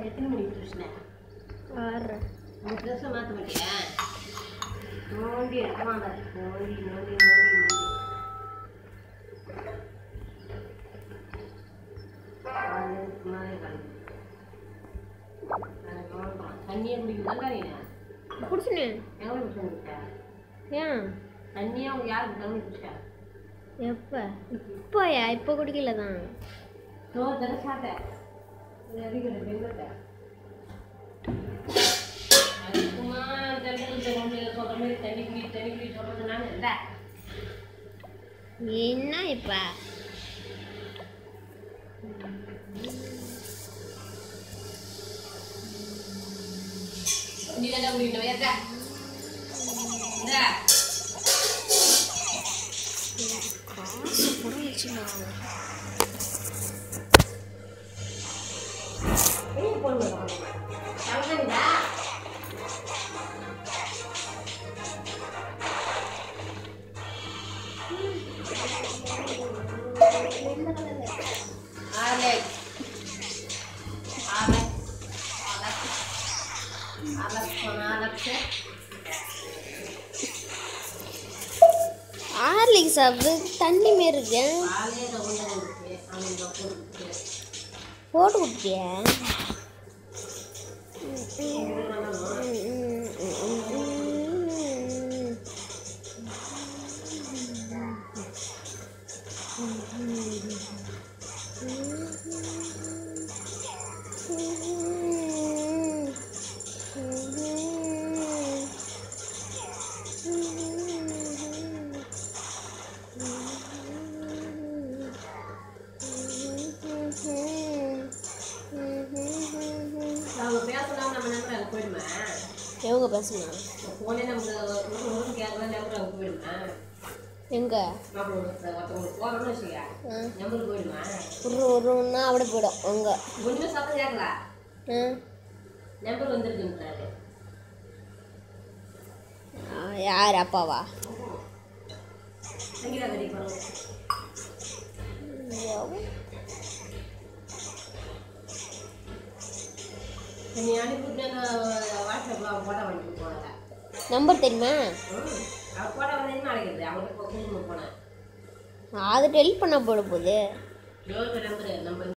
எத்தனை மணிக்கு டியூஷனு ஆறு உங்கள் ட்ரெஸ்ஸை மாற்ற மாட்டியா நோண்டி எடுத்துவாங்க நோண்டி நோண்டி நோண்டி நோண்டி அது சும்மாவே கிடக்கு. அது நோண்டலாம். தண்ணியே குடிக்கணும்ல நீ குடிச்சுனே எவ்வளோ குடிச்சு குடிச்சா ஏன் தண்ணியாக அவங்க யார் குடிச்சாலும் குடிச்சா எப்போ இப்போயா இப்போ குடிக்கல தான் சோறு தர சாப்பிட்டேன் இது அடிக்கிற வெங்கத்தை அது சும்மா தண்ணி குடிச்ச சொல்கிற மாதிரி தண்ணி குடி தண்ணி குடி சொல்கிறது நான் இல்லை என்ன இப்போ நீ என்ன குடிக்கணும் ஏத்தா இந்த காசு கூட வச்சுக்கலாம் ஏன் போன் பண்ணுறோம் அவ்வளோதான்டா Alex. Alex. Alex. Alex con Alex. Horlicks அது தண்ணி மாரி இருக்கு காலையில் கொண்டு வந்துருக்கு அவங்க கொடுத்து போட்டு குடிப்பியா அவங்க பேசலாம் நம்ம நம்பர் அங்கே போயிடுமா எவங்க பேசுனா ஃபோனே நமக்கு ஒரு கேட்கலாம் நம்பர் அங்கே போயிடுமா எங்க அப்புறம் ஒருத்தவங்களுக்கு போகிறோம்னு வச்சுக்க ஆ நம்பர் போயிடுமா ஒரு ஒருன்னா அப்படி போயிடும் அங்க ஒன்றுமே சத்தம் கேட்கல ஆ நம்பர் வந்துருக்குன்றாரு ஆ, யார் அப்பாவா சங்கீதா கட்டி போகிறோம் நீ அனுப்பிவிட்டு நான் வாட்ஸ்அப்பில் ஃபோட்டோ வாங்கிட்டு போனேன் நம்பர் தெரியுமா அவள் ஃபோட்டோ வந்து அழைக்கிறது அவங்களுக்கு கூட்டிட்டு போனேன் அது டெலிட் பண்ண போட போகுது ஜோதி நம்பரு நம்பர்